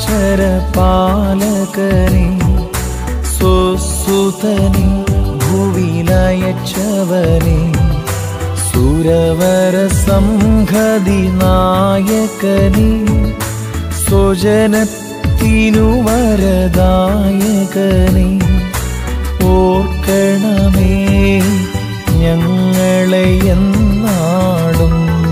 ചരാചര പാലകനെ സ്വസുതനെ ഭുവിലയച്ചവനെ സുരവര സംഘതി നായകനെ സ്വജനത്തിനു വരദായകനെ ഓർക്കണമേ ഞങ്ങളെ എന്നാളും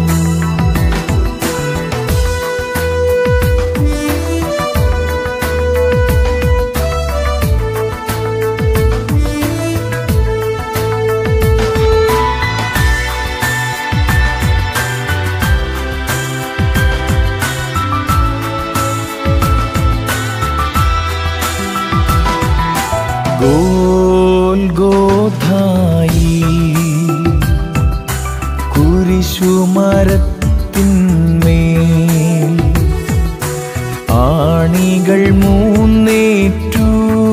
ഗോൽഗോഥായി കുരിശുമരത്തിന്മേൽ ആണികൾ മൂന്നേറ്റു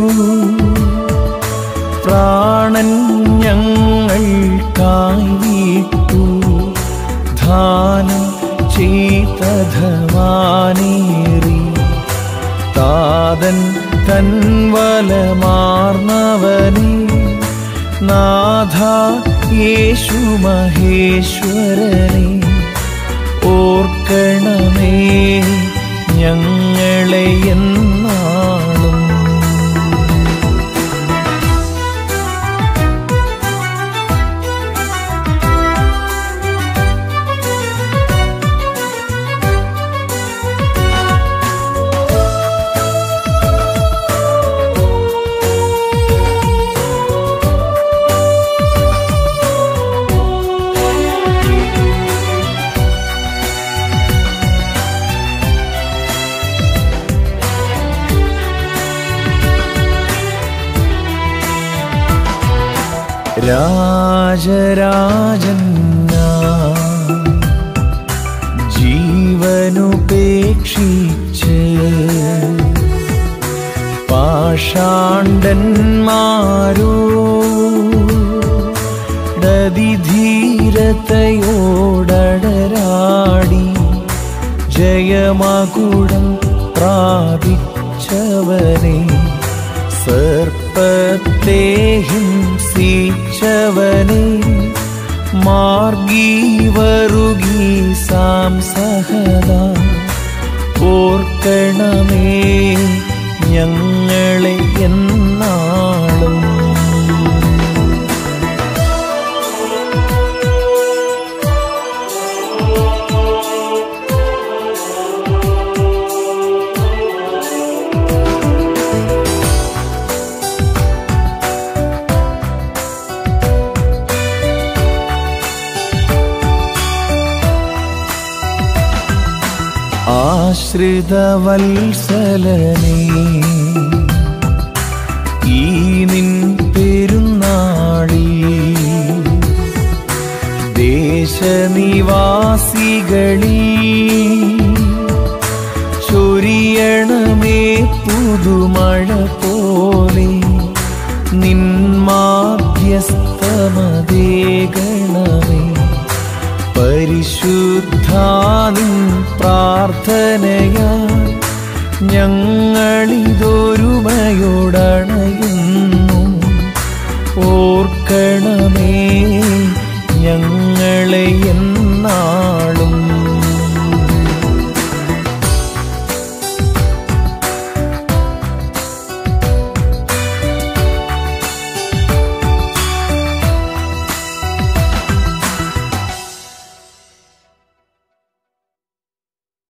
പ്രാണൻ ഞങ്ങൾക്കായി വീട്ടു ദാനം ചെയ്തധവാനേറി താതൻ തൻവലമാർന്നവനെ നാഥ യേശു മഹേശ്വരനെ ഓർക്കണമേ ഞങ്ങളെ എന്നാളും രാജരാജൻ ജീവനുപേക്ഷിച്ച് പാഷാണ്ടന്മാരോ ഡതിധീരതയോടരാടി ജയമകുടം പ്രാപിച്ചവനെ സർപ്പത്തെ ഹിംസിച്ചവനെ മാർഗീ വരുകി സാംസഹദ ഓർക്കണമേ ഞങ്ങളെ എന്നാളും ആശ്രിതവത്സലനേ ഈ നിൻ പെരുന്നാളിൽ ദേശനിവാസികളിൽ ചൊരിയണമേ പുതുമഴ പോലെ നിന്മാധ്യസ്ഥമതേഗണമേ പരിശുദ്ധാനിൻ പ്രാർത്ഥനയാൽ ഞങ്ങളിതൊരുമയോടണയുന്നു